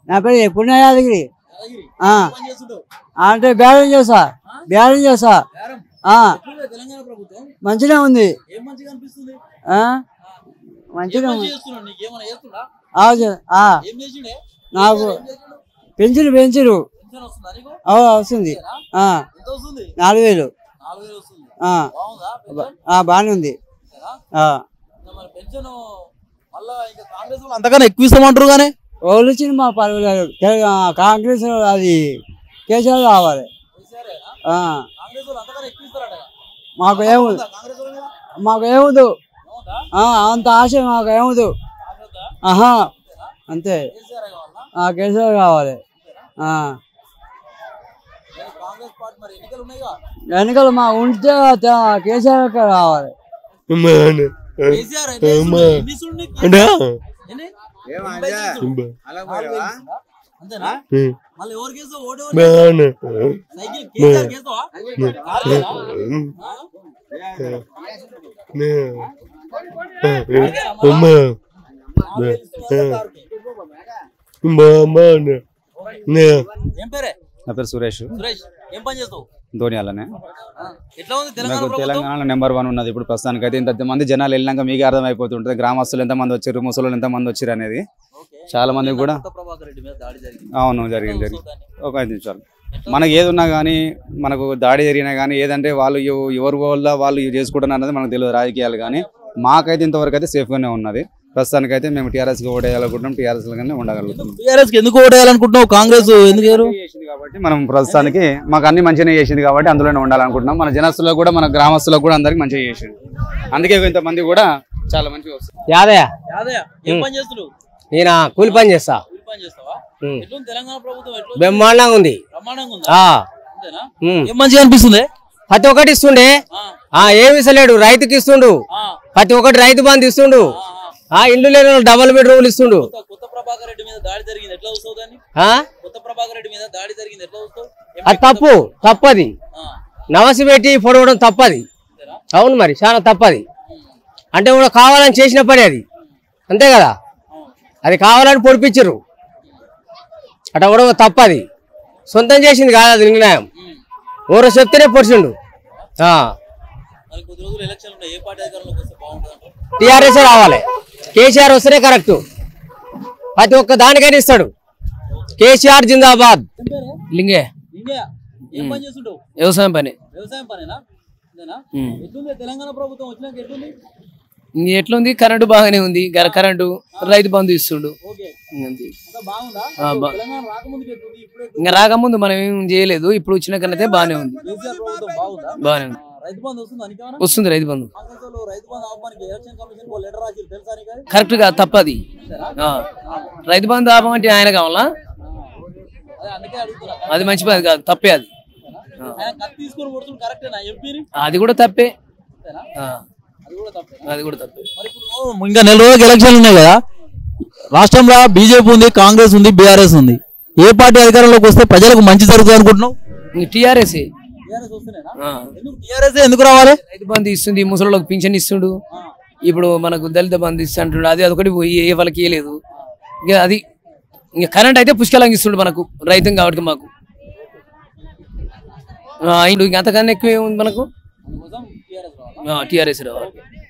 నా పేరు ఎప్పుడు యాదగిరి యాదగిరి ఆ, ఏం పని చేస్తుంటావు అంటే బేరం చేసా బేరం చేసా బేరం ఆ, ఎట్లుంది తెలంగాణ ప్రభుత్వం మంచిగా ఉంది ఏం మంచిగా అనిపిస్తుంది ఆ, ఏం మంచిగా మంచి ఉంది చేస్తున్నాడు నీకు ఏమైనా చేస్తుందా ఆ, చే- ఆ, ఏం చేసిండే నాకు ఏం చేసిండు? పెంచులు పెంచులు పెన్షన్ వస్తుందా నీకు ఆ, వస్తుంది అంతేనా? ఆ, ఎంత వస్తుంది నాలుగు వేలు నాలుగు వేలు వస్తుంది ఆ, బాగుందా పెన్షన్ ఆ, బాగానే ఉంది అంతేనా? ఆ, ఇంకా మరి పెన్షన్ మళ్ళా ఇంకా కాంగ్రెస్ వాళ్ళు అంతకన్నా ఎక్కువ ఇస్తామంటారు కానీ వాళ్ళు వచ్చింది మా పర్వాలేదు తెలంగాణ- కాంగ్రెస్ అది కేసీఆర్ రావాలి కేసీఆరేనా? ఆ, కాంగ్రెస్ వాళ్ళు అంతకన్నా ఎక్కువ ఇస్తారట మాకు ఏముంది కాంగ్రెస్ వాళ్ళ మీద? మాకు ఏముందు ఏముందా? ఆ, అంత ఆశ మాకు ఏముందు కాంగ్రెస్దా? ఆహా అంతేనా? అంతే కేసీఆరే కావాలా? ఆ కేసీఆర్ కావాలి ఆ, నేను కాంగ్రెస్ పార్టీ మరి ఎన్నికలు ఉన్నాయిగా ఎన్నికలు మా ఉంటే తే- కేసీఆర్ రావాలి కేసీఆర్ అయితే ఇస్తుండే. ఎన్ని ఇస్తుండే కేసీఆర్? ఎన్ని? ఎనభై ఇస్తుండే. నాలుగు వేలు ఇస్తుండా? అంతేనా మళ్ళీ ఎవరికి వేస్తావు? ఓటు ఎవరికి వేస్తావు? సైకిల్ కేసీఆర్ కి వేస్తావా? కారుకేనా? ఆ? నాలుగు వేలు ఇస్తున్నావా కారుకి? ఏం పేరే నా పేరు సురేష్ సురేష్ ఏం పని చేస్తావు ధోనియాలనే ఆ, ఎట్లా ఉంది తెలంగాణ నాకు ప్రభుత్వం తెలంగాణలో నెంబర్ వన్ ఉన్నది ఇప్పుడు ప్రస్తుతానికి అయితే ఇంత మంది జనాలు వెళ్ళినాక మీకే అర్థమైపోతుంటుంది గ్రామస్తులు ఎంతమంది వచ్చారు ముసలు ఎంతమంది వచ్చారు అనేది ఓకే. చాలా మంది కూడా కొత్త ప్రభాకర్ రెడ్డి మీద దాడి జరిగింది అవును జరిగింది జరిగింది దాన్ని ఒక ఐదు నిమిషాలు మనకి ఏది ఉన్నా కానీ మనకు దాడి జరిగినా కానీ ఏదంటే వాళ్ళు ఎవ- ఎవరి వల్ల వాళ్ళు ఇవి చేసుకుంటున్నారు అన్నది మనకు తెలియదు రాజకీయాలు కానీ మాకైతే ఇంతవరకు అయితే సేఫ్గానే ఉన్నది ప్రస్తుతానికి అయితే మేము టీఆర్ఎస్కి ఓటేయాలనుకుంటున్నాం టీఆర్ఎస్ గానే ఉండగలుగుతున్నాం టీఆర్ఎస్ కి ఎందుకు ఓటేయాలనుకుంటున్నావు కాంగ్రెస్ ఎందుకు వేరు చేసింది కాబట్టి మనం ప్రస్తుతానికి మాకు అన్ని మంచిగానే చేసింది కాబట్టి అందులోనే ఉండాలనుకుంటున్నాం మన జనస్తులకు కూడా మన గ్రామస్తులకు కూడా అందరికి మంచిగా చేసింది అందుకే ఇంతమంది కూడా చాలా మంచిగా వస్తుంది యాదయ్య యాదయ్య ఏం పని చేస్తున్నావు నేను ఆ కూలి పని చేస్తా కూలి పని చేస్తావా ఉమ్. ఎట్లుంది తెలంగాణ ప్రభుత్వం ఎట్లా బ్రహ్మాండంగా ఉంది బ్రహ్మాండంగా ఉందా ఆ అంతేనా ఉమ్. ఏం మంచిగా అనిపిస్తుంది ప్రతి ఒక్కటి ఇస్తుండే ఆ, ఆ ఏమి ఇస్తలేడు రైతుకి ఇస్తుండు ఆ, ప్రతి ఒక్కటి రైతు బంధు ఇస్తుండు ఆ, ఆ. ఆ ఇల్లు లేని వాళ్ళు డబల్ బెడ్రూమ్లు ఇస్తుండు కొత్త కొత్త ప్రభాకర్ రెడ్డి మీద దాడి జరిగింది ఎట్లా చూస్తావు దాన్ని ఆ కొత్త ప్రభాకర్ రెడ్డి మీద దాడి జరిగింది ఎట్లా చూస్తావు ఏం అది తప్పు తప్పది ఆ, నవసి పెట్టి పొడవడం తప్పది అంతేనా అవును మరి చాలా తప్పది అంటే కూడా కావాలని చేసిన పని అది అంతే కదా అది కావాలని పొడిపించరు అట్లా కూడా తప్పది సొంతం చేసింది కాదు అది నిర్ణయం ఎవరో చెప్తేనే పొడిచిండు మరి కొద్ది రోజులు ఎలక్షన్ ఉన్నాయి ఏ పార్టీ అధికారంలోకి వస్తే బాగుంటుంది అంటారు టీఆర్ఎస్ రావాలి కేసీఆర్ వస్తేనే కరెక్ట్ ప్రతి ఒక్క దానికైనా ఇస్తాడు కేసీఆర్ జిందాబాద్ లింగే ఇండియా ఏం పని చేస్తుంటావు వ్యవసాయం పని వ్యవసాయం పనేనా అంతేనా ఎట్లుంది తెలంగాణ ప్రభుత్వం వచ్చినాక ఎట్లుంది ఇంక ఎట్లుంది కరెంటు బాగానే ఉంది గర- కరెంటు రైతు బంధు ఇస్తుండు ఓకే అంతే. అంతా బాగుందా ఆ, బా- తెలంగాణ రాకముందుకు ఎట్లుంది ఇప్పుడు ఎట్లుంది? ఇంకా రాకముందు మనం ఏం చేయలేదు ఇప్పుడు వచ్చిన కన్నైతే బాగానే ఉంది కేసీఆర్ ప్రభుత్వం బాగుందా బాగానే ఉంది ఆ, రైతు బంధు వస్తుంది అనికేమన్నా వస్తుంది రైతు బంధు కాంగ్రెస్ వాళ్ళు రైతు బంధు ఆపడానికి ఎలక్షన్ కమిషన్ కు లెటర్ రాసి తెలుసా నీకు అది? కరెక్ట్ గా తప్పది ఆ. రైతు బంధు ఆపమంటే ఆయన కావాలా అదే అందుకే అడుగుతున్నా అది మంచి పని కాదు తప్పే అది ఆయన కత్తి తీసుకొని కొడుతుంది కరెక్టేనా ఎంపీని అది కూడా తప్పే ఆ. అది కూడా తప్పే అది కూడా తప్పే మరి ఇప్పుడు ఇంకా నెల రోజులకు ఎలక్షన్లు ఉన్నాయి కదా రాష్ట్రంలో బీజేపీ ఉంది కాంగ్రెస్ ఉంది బీఆర్ఎస్ ఉంది ఏ పార్టీ అధికారంలోకి వస్తే ప్రజలకు మంచి జరుగుతుంది అనుకుంటున్నావు ఇంక టీఆర్ఎస్ టీఆర్ఎస్ వస్తేనేనా ఎందుకు టీఆర్ఎస్ ఎందుకు రావాలి రైతు బంధు ఇస్తుంది ముసలికి పింఛన్ ఇస్తుండు ఇప్పుడు మనకు దళిత బంధు ఇస్తుంటాడు అది అదొకటి పోయి ఏ వాళ్ళకి ఇవ్వలేదు ఇక అది ఇంకా కరెంట్ అయితే పుష్కలంగా ఇస్తుండు మనకు రైతం కాబట్టి మాకు ఆ, ఇండు ఇంక అంతకన్నా ఎక్కువ ఏముంది మనకు అందుకోసం టీఆర్ఎస్ రావాలి టీఆర్ఎస్ రావాలి